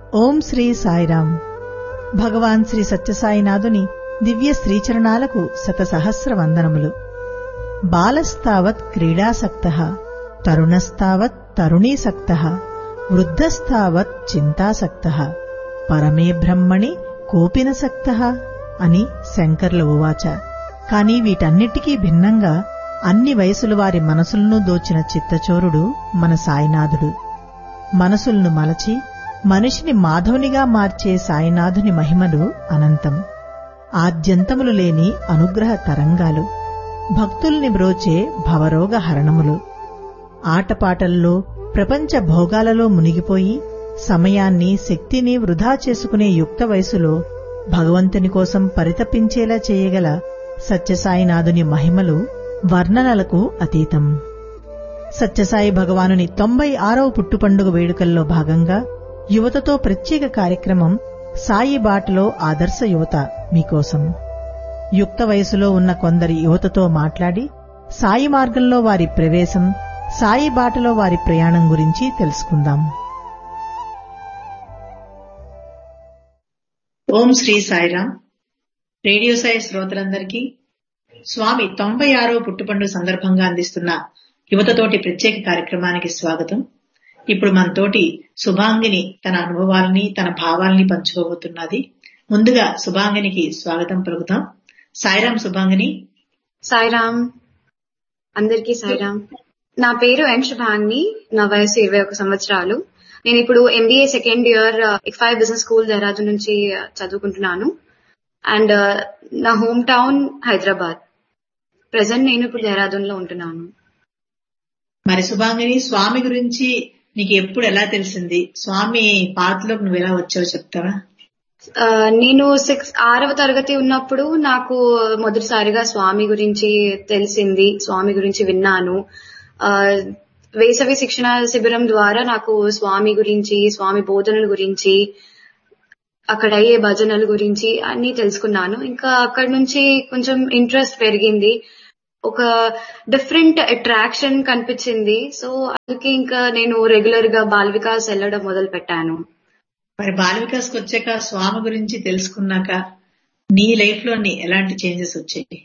ఓం శ్రీ సాయిరాం భగవాన్ శ్రీ సత్యసాయినాథుని దివ్య శ్రీచరణాలకు శతసహస్ర వందనములు బాలస్తావత్ క్రీడాసక్త తరుణస్తావత్ తరుణీసక్త వృద్ధస్తావత్ చింతాసక్త పరమే బ్రహ్మణి కోపినసక్త అని శంకర్ల ఉవాచ కాని వీటన్నిటికీ భిన్నంగా అన్ని వయసుల వారి మనసులను దోచిన చిత్తచోరుడు మన సాయినాథుడు మనసులను మలచి మనిషిని మాధవునిగా మార్చే సాయినాథుని మహిమలు అనంతం ఆద్యంతములు లేని అనుగ్రహ తరంగాలు భక్తుల్ని బ్రోచే భవరోగ హరణములు ఆటపాటల్లో ప్రపంచ భోగాలలో మునిగిపోయి సమయాన్ని శక్తిని వృధా చేసుకునే యుక్త వయసులో భగవంతుని కోసం పరితపించేలా చేయగల సత్యసాయినాథుని మహిమలు వర్ణనలకు అతీతం సత్యసాయి భగవానుని తొంభై ఆరవ పుట్టుపండుగ వేడుకల్లో భాగంగా యువతతో ప్రత్యేక కార్యక్రమం సాయి బాటలో ఆదర్శ యువత మీకోసం యుక్త వయసులో ఉన్న కొందరి యువతతో మాట్లాడి సాయి మార్గంలో వారి ప్రవేశం సాయి బాటలో వారి ప్రయాణం గురించి తెలుసుకుందాం ఓం శ్రీ సాయిరాం రేడియో సాయి శ్రోతలందరికీ స్వామి తొంభై ఆరో పుట్టుపండుగ సందర్భంగా అందిస్తున్న యువతతోటి ప్రత్యేక కార్యక్రమానికి స్వాగతం ఇప్పుడు మనతోటి శుభాంగిని తన అనుభవాలని తన భావాలని పంచుకోబోతున్నది ముందుగా శుభాంగినికి స్వాగతం పలుకుతాం సాయిరాం శుభాంగిని సాయిరామ్ అందరికీ సాయిరామ్ నా పేరు ఎం శుభాంగిని నా వయసు ఇరవై ఒక సంవత్సరాలు నేను ఇప్పుడు MBA second year ICFAI business school Dehradun నుంచి చదువుకుంటున్నాను అండ్ నా హోమ్ టౌన్ హైదరాబాద్ ప్రజెంట్ నేను ఇప్పుడు దేహరాదూన్ లో ఉంటున్నాను మరి శుభాంగిని స్వామి గురించి నీకు ఎప్పుడు ఎలా తెలిసింది స్వామి పాత్రలోకి నువ్వు ఎలా వచ్చావో చెప్తావా నేను సిక్స్ ఆరవ తరగతి ఉన్నప్పుడు నాకు మొదటిసారిగా స్వామి గురించి తెలిసింది స్వామి గురించి విన్నాను వేసవి శిక్షణ శిబిరం ద్వారా నాకు స్వామి గురించి స్వామి బోధనల గురించి అక్కడ అయ్యే భజనల గురించి అన్ని తెలుసుకున్నాను ఇంకా అక్కడి నుంచి కొంచెం ఇంట్రెస్ట్ పెరిగింది ఒక డిఫరెంట్ అట్రాక్షన్ కనిపించింది సో అందుకే ఇంకా నేను రెగ్యులర్ గా బాల్ వికాస్ వెళ్ళడం మొదలు పెట్టాను మరి బాల్ వికాస్ వచ్చాక స్వామి గురించి తెలుసుకున్నాక నీ లైఫ్ లోని ఎలాంటి చేంజెస్ వచ్చాయి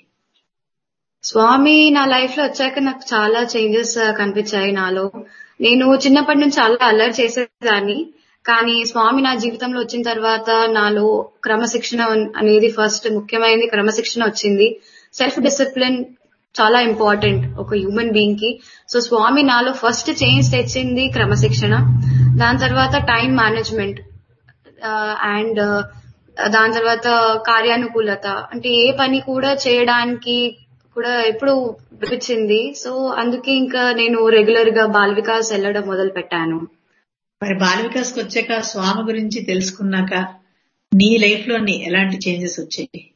స్వామి నా లైఫ్ లో వచ్చాక నాకు చాలా చేంజెస్ కనిపించాయి నాలో నేను చిన్నప్పటి నుంచి చాలా అల్లరి చేసేదాన్ని కానీ స్వామి నా జీవితంలో వచ్చిన తర్వాత నాలో క్రమశిక్షణ అనేది ఫస్ట్ ముఖ్యమైనది క్రమశిక్షణ వచ్చింది సెల్ఫ్ డిసిప్లిన్ చాలా ఇంపార్టెంట్ ఒక హ్యూమన్ బీయింగ్ కి సో స్వామి నాలో ఫస్ట్ చేంజ్ తెచ్చింది క్రమశిక్షణ దాని తర్వాత టైం మేనేజ్మెంట్ అండ్ దాని తర్వాత కార్యానుకూలత అంటే ఏ పని కూడా చేయడానికి కూడా ఎప్పుడు అనిపించింది సో అందుకే ఇంకా నేను రెగ్యులర్ గా బాల్ వికాస్ వెళ్ళడం మొదలు పెట్టాను మరి బాల్ వికాస్ వచ్చాక స్వామి గురించి తెలుసుకున్నాక నీ లైఫ్ లోని ఎలాంటి చేంజెస్ వచ్చాయి